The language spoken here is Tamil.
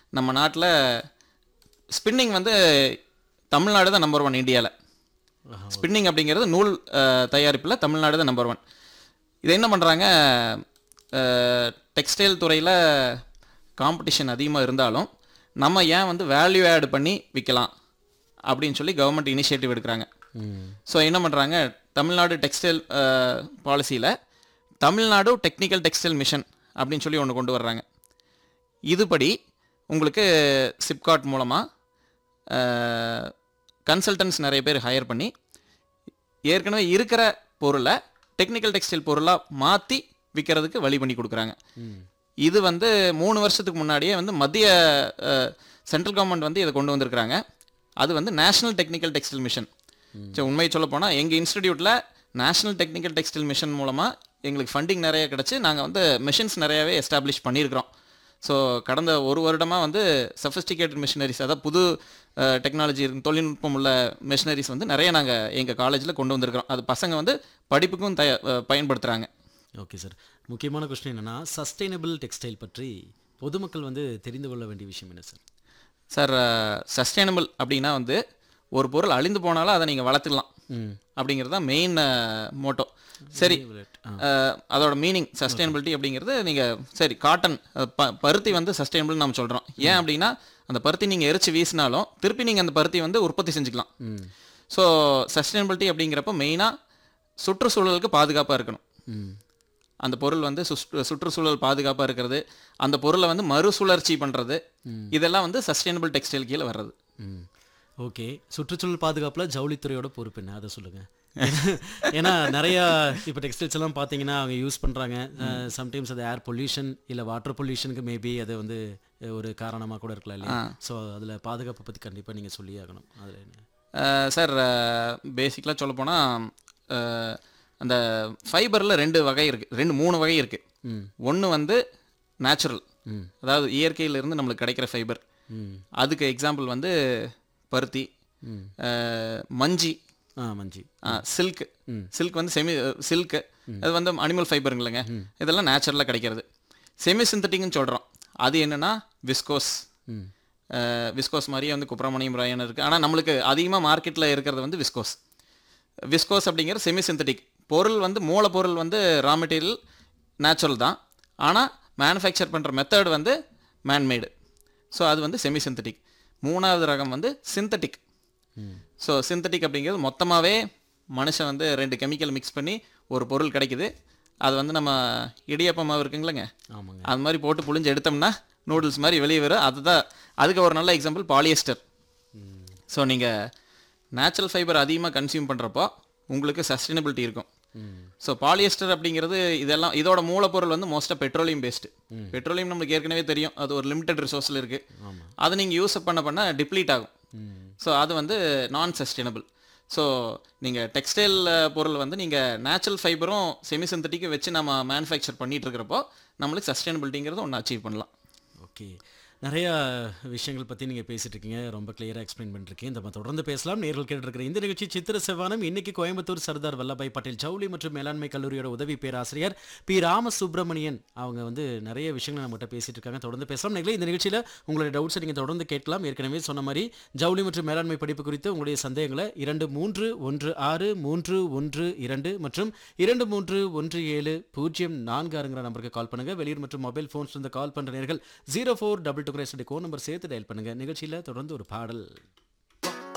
நம்ம நாட்டில் ஸ்பின்னிங் வந்து தமிழ்நாடு தான் நம்பர் ஒன் இந்தியாவில் ஸ்பின்னிங் அப்படிங்கிறது நூல் தயாரிப்பில் தமிழ்நாடு தான் நம்பர் ஒன் இது என்ன பண்ணுறாங்க டெக்ஸ்டைல் துறையில் காம்படிஷன் அதிகமாக இருந்தாலும் நம்ம ஏன் வந்து வேல்யூ ஆட் பண்ணி விற்கலாம் அப்படின்னு சொல்லி கவர்மெண்ட் இனிஷியேட்டிவ் எடுக்கிறாங்க ஸோ என்ன பண்ணுறாங்க தமிழ்நாடு டெக்ஸ்டைல் பாலிசியில் தமிழ்நாடு டெக்னிக்கல் டெக்ஸ்டைல் மிஷன் அப்படின்னு சொல்லி ஒன்று கொண்டு வர்றாங்க இதுபடி உங்களுக்கு சிப்காட் மூலமாக கன்சல்டன்ஸ் நிறைய பேர் ஹையர் பண்ணி ஏற்கனவே இருக்கிற பொருளை டெக்னிக்கல் டெக்ஸ்டைல் பொருளாக மாற்றி விற்கிறதுக்கு வழி பண்ணி கொடுக்குறாங்க இது வந்து மூணு வருஷத்துக்கு முன்னாடியே வந்து மத்திய சென்ட்ரல் கவர்மெண்ட் வந்து இதை கொண்டு வந்திருக்கிறாங்க அது வந்து நேஷனல் டெக்னிக்கல் டெக்ஸ்டைல் மிஷன் சரி உண்மையை சொல்ல போனால் எங்கள் இன்ஸ்டிடியூட்டில் நேஷனல் டெக்னிக்கல் டெக்ஸ்டைல் மிஷன் மூலமாக எங்களுக்கு ஃபண்டிங் நிறைய கிடச்சி நாங்கள் வந்து மிஷின்ஸ் நிறையவே எஸ்டாப்ளிஷ் பண்ணியிருக்கிறோம் ஸோ கடந்த ஒரு வருடமாக வந்து சஃபிஸ்டிகேட்டட் மிஷினரிஸ் அதாவது புது டெக்னாலஜி தொழில்நுட்பம் உள்ள மிஷினரிஸ் வந்து நிறைய நாங்கள் எங்கள் காலேஜில் கொண்டு வந்திருக்கிறோம் அது பசங்க வந்து படிப்புக்கும் தய பயன்படுத்துகிறாங்க ஓகே சார் முக்கியமான கொஸ்டின் என்னன்னா சஸ்டைனபிள் டெக்ஸ்டைல் பற்றி பொதுமக்கள் வந்து தெரிந்து கொள்ள வேண்டிய விஷயம் என்ன சார் சார் சஸ்டைனபிள் அப்படின்னா வந்து ஒரு பொருள் அழிந்து போனாலும் அதை நீங்கள் வளர்த்துக்கலாம் ம் அப்படிங்கிறது தான் மெயின் மோட்டோ சரி அஹ், அதோட மீனிங் சஸ்டைனபிலிட்டி அப்படிங்கிறது நீங்கள் சரி காட்டன் ப பருத்தி வந்து சஸ்டைனபிள் நம்ம சொல்கிறோம் ஏன் அப்படின்னா அந்த பருத்தி நீங்கள் எரிச்சு வீசினாலும் திருப்பி நீங்கள் அந்த பருத்தி வந்து உற்பத்தி செஞ்சுக்கலாம் ம் ஸோ சஸ்டைனபிலிட்டி அப்படிங்கிறப்ப மெயினாக சுற்றுச்சூழலுக்கு பாதுகாப்பாக இருக்கணும் ம் அந்த பொருள் வந்து சுற்று சுற்றுச்சூழல் பாதுகாப்பாக இருக்கிறது அந்த பொருளை வந்து மறுசுழற்சி பண்ணுறது இதெல்லாம் வந்து சஸ்டைனபிள் டெக்ஸ்டைல் கீழே வர்றது ம் ஓகே சுற்றுச்சூழல் பாதுகாப்பில் ஜவுளித்துறையோட பொறுப்பு என்ன அதை சொல்லுங்கள் ஏன்னா நிறையா இப்போ டெக்ஸ்டைல்ஸ் எல்லாம் பார்த்தீங்கன்னா அவங்க யூஸ் பண்ணுறாங்க சம்டைம்ஸ் அது ஏர் பொல்யூஷன் இல்லை வாட்டர் பொல்யூஷனுக்கு மேபி அது வந்து அஹ், ஒரு காரணமாக கூட இருக்கலாம் இல்லையா ஸோ அதில் பாதுகாப்பை பற்றி கண்டிப்பாக நீங்கள் சொல்லியே ஆகணும் அதில் என்ன அஹ் சார் பேசிக்கலாக சொல்லப்போனால் அந்த ஃபைபரில் ரெண்டு வகை இருக்குது ரெண்டு மூணு வகை இருக்குது ம் ஒன்று வந்து நேச்சுரல் ம் அதாவது இயற்கையிலிருந்து நம்மளுக்கு கிடைக்கிற ஃபைபர் ம் அதுக்கு எக்ஸாம்பிள் வந்து பருத்தி ம் அஹ் மஞ்சி ஆ மஞ்சி சில்க் சில்க் வந்து செமி சில்க்கு அது வந்து அனிமல் ஃபைபருங்களேங்க இதெல்லாம் நேச்சுரலாக கிடைக்கிறது செமி சிந்தட்டிக்னு சொல்கிறோம் அது என்னென்னா விஸ்கோஸ் ம் விஸ்கோஸ் மாதிரியே வந்து குப்ரமணியம் ராயன் இருக்குது ஆனால் நம்மளுக்கு அதிகமாக மார்க்கெட்டில் இருக்கிறது வந்து விஸ்கோஸ் விஸ்கோஸ் அப்படிங்கிற செமி சிந்தட்டிக் பொருள் வந்து மூலப்பொருள் வந்து ரா மெட்டீரியல் நேச்சுரல் தான் ஆனால் மேனுஃபேக்சர் பண்ணுற மெத்தட் வந்து மேன்மேடு ஸோ அது வந்து செமி சிந்தட்டிக் மூணாவது ரகம் வந்து சிந்தட்டிக் ஸோ சிந்தட்டிக் அப்படிங்கிறது மொத்தமாகவே மனுஷன் வந்து ரெண்டு கெமிக்கல் மிக்ஸ் பண்ணி ஒரு பொருள் கிடைக்குது அது வந்து நம்ம இடியப்ப மாவு இருக்குங்களேங்க ஆமாங்க அது மாதிரி போட்டு புழிஞ்சு எடுத்தோம்னா நூடுல்ஸ் மாதிரி வெளியே வரும் அதுதான் அதுக்கு ஒரு நல்ல எக்ஸாம்பிள் பாலியஸ்டர் ஸோ நீங்கள் நேச்சுரல் ஃபைபர் அதிகமாக கன்சியூம் பண்ணுறப்போ உங்களுக்கு சஸ்டைனபிலிட்டி இருக்கும் ஸோ பாலியஸ்டர் அப்படிங்கிறது இதெல்லாம் இதோட மூலப்பொருள் வந்து மோஸ்ட்டாக பெட்ரோலியம் பேஸ்டு பெட்ரோலியம் நம்மளுக்கு ஏற்கனவே தெரியும் அது ஒரு லிமிட்டட் ரிசோர்ஸில் இருக்குது ஆமாம் அதை நீங்கள் யூஸ் பண்ண பண்ண டிப்ளீட் ஆகும் ம் ஸோ அது வந்து நான் சஸ்டைனபிள் ஸோ நீங்கள் டெக்ஸ்டைல் பொருள் வந்து நீங்கள் நேச்சுரல் ஃபைபரும் செமி சிந்தட்டிக்கும் வச்சு நம்ம மேனுஃபேக்சர் பண்ணிட்டு இருக்கிறப்போ நம்மளுக்கு சஸ்டைனபிலிட்டிங்கிறது ஒன்று அச்சீவ் பண்ணலாம் ஓகே நிறையா விஷயங்கள் பற்றி நீங்கள் பேசிட்டு இருக்கீங்க ரொம்ப கிளியராக எக்ஸ்பிளைன் பண்ணிருக்கீங்க நம்ம தொடர்ந்து பேசலாம் நேரில் கேட்டிருக்கிற இந்த நிகழ்ச்சி சித்திர செவ்வானம் இன்னைக்கு கோயம்புத்தூர் சர்தார் வல்லபாய் பட்டேல் ஜவுளி மற்றும் மேலாண்மை கல்லூரியோட உதவி பேராசிரியர் பி ராமசுப்ரமணியன் அவங்க வந்து நிறைய விஷயங்கள் நம்மகிட்ட பேசிட்டு இருக்காங்க தொடர்ந்து பேசலாம் நீங்களே இந்த நிகழ்ச்சியில் உங்களுடைய டவுட்ஸை நீங்கள் தொடர்ந்து கேட்கலாம் ஏற்கனவே சொன்ன மாதிரி ஜவுளி மற்றும் மேலாண்மை படிப்பு குறித்து உங்களுடைய சந்தேகங்களை இரண்டு மூன்று ஒன்று ஆறு மூன்று ஒன்று இரண்டு மற்றும் இரண்டு மூன்று ஒன்று ஏழு பூஜ்ஜியம் நான்கு ஆறுங்கிற நம்பருக்கு கால் பண்ணுங்க வெளியூர் மற்றும் மொபைல் ஃபோன்ஸ் இருந்து கால் பண்ணுற நேர்கள் ஜீரோ ஃபோர் டபுள் டூ கோன் நம்பர் சேர்த்து டயல் பண்ணுங்க நிகழ்ச்சியில் தொடர்ந்து ஒரு பாடல்